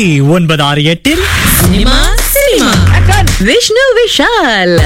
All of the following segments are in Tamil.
ஒன்பது ஆறு எட்டில் சினிமா சினிமா விஷ்ணு விஷால்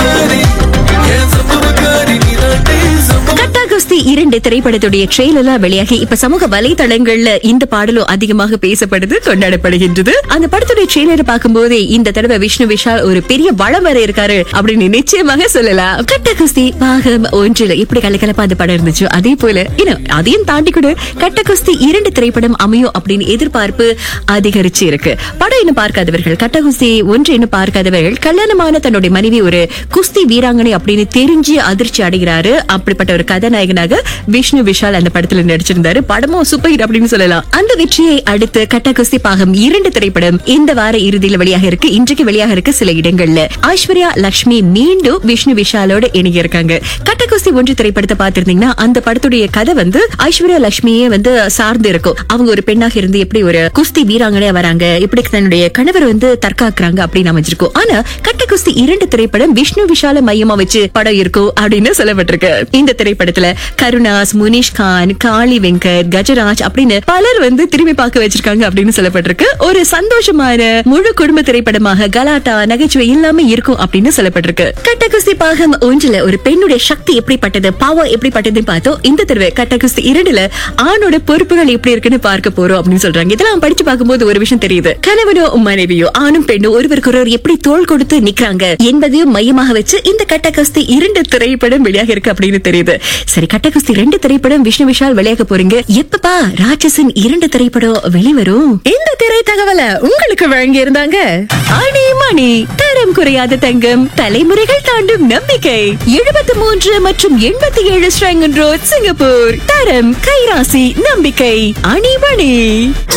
கட்டா குஸ்தி இரண்டு திரைப்படத்துடைய ட்ரெயிலெல்லாம் வெளியாகி இப்ப சமூக வலைதளங்கள்ல இந்த பாடலும் அதிகமாக பேசப்படுது கொண்டாடப்படுகின்றது அந்த படத்துடைய ட்ரெயிலரை பார்க்கும்போதே இந்த தடவை விஷ்ணு விஷால் ஒரு பெரிய வளம் வர இருக்காரு அப்படின்னு நிச்சயமாக சொல்லலாம் கட்டா குஸ்தி பாகம் ஒன்றில் எப்படி கலக்கலப்பா அந்த படம் இருந்துச்சோ அதே போல இன்னும் அதையும் தாண்டி கூட கட்ட குஸ்தி இரண்டு திரைப்படம் அமையும் அப்படின்னு எதிர்பார்ப்பு அதிகரிச்சு இருக்கு படம் இன்னும் பார்க்காதவர்கள் கட்ட குஸ்தி ஒன்று இன்னும் பார்க்காதவர்கள் கல்யாணமான தன்னுடைய மனைவி ஒரு குஸ்தி வீராங்கனை அப்படின்னு தெரிஞ்சு அதிர்ச்சி அடைகிறாரு அப்படிப்பட்ட ஒரு கதாநாயகனாக விஷ்ணு விஷால் அந்த படத்துல நடிச்சிருந்தாரு படமும் சூப்பர் ஹிட் அப்படின்னு சொல்லலாம் அந்த வெற்றியை அடுத்து கட்ட குஸ்தி பாகம் இரண்டு திரைப்படம் இந்த வார இறுதியில் வெளியாக இருக்கு இன்றைக்கு வெளியாக இருக்கு சில இடங்கள்ல ஐஸ்வர்யா லட்சுமி மீண்டும் விஷ்ணு விஷாலோட இணைய இருக்காங்க கட்ட குஸ்தி ஒன்று திரைப்படத்தை பார்த்திருந்தீங்கன்னா அந்த படத்துடைய கதை வந்து ஐஸ்வர்யா லட்சுமியே வந்து சார்ந்து இருக்கும் அவங்க ஒரு பெண்ணாக இருந்து எப்படி ஒரு குஸ்தி வீராங்கனையா வராங்க எப்படி தன்னுடைய கணவர் வந்து தற்காக்குறாங்க அப்படின்னு அமைஞ்சிருக்கும் ஆனா கட்ட குஸ்தி இரண்டு திரைப்படம் விஷ்ணு விஷால மையமா வச்சு படம் இருக்கும் அப்படின்னு சொல்லப்பட்டிருக்கு இந்த திரைப்படத்துல கருணாஸ் முனிஷ் கான் காளி வெங்கட் கஜராஜ் அப்படின்னு பலர் வந்து திரும்பி பார்க்க வச்சிருக்காங்க அப்படின்னு சொல்லப்பட்டிருக்கு ஒரு சந்தோஷமான முழு குடும்ப திரைப்படமாக கலாட்டா நகைச்சுவை எல்லாமே இருக்கும் அப்படின்னு சொல்லப்பட்டிருக்கு கட்ட குஸ்தி பாகம் ஒன்றுல ஒரு பெண்ணுடைய சக்தி எப்படிப்பட்டது பவர் எப்படிப்பட்டதுன்னு பார்த்தோம் இந்த தடவை கட்ட குஸ்தி இரண்டுல ஆணோட பொறுப்புகள் எப்படி இருக்குன்னு பார்க்க போறோம் அப்படின்னு சொல்றாங்க இதெல்லாம் படிச்சு பார்க்கும்போது ஒரு விஷயம் தெரியுது கணவனோ மனைவியோ ஆணும் பெண்ணும் ஒருவருக்கு ஒருவர் எப்படி தோள் கொடுத்து நிக்கிறாங்க என்பதையும் மையமாக வச்சு இந்த கட்ட குஸ்தி இரண்டு திரைப்படம் வெளியாக இருக்கு அப்படின்னு தெரியுது சரி கட்ட குஸ்தி ரெண்டு திரைப்படம் விஷ்ணு விஷால் வெளியாக போறீங்க எப்பப்பா ராட்சசன் இரண்டு திரைப்படம் வெளிவரும் இந்த திரை தகவலை உங்களுக்கு வழங்கி இருந்தாங்க அணி மணி தரம் குறையாத தங்கம் தலைமுறைகள் தாண்டும் நம்பிக்கை எழுபத்தி மூன்று மற்றும் எண்பத்தி ஏழு ஸ்ரங்கன் ரோட் சிங்கப்பூர் தரம் கைராசி நம்பிக்கை அணிமணி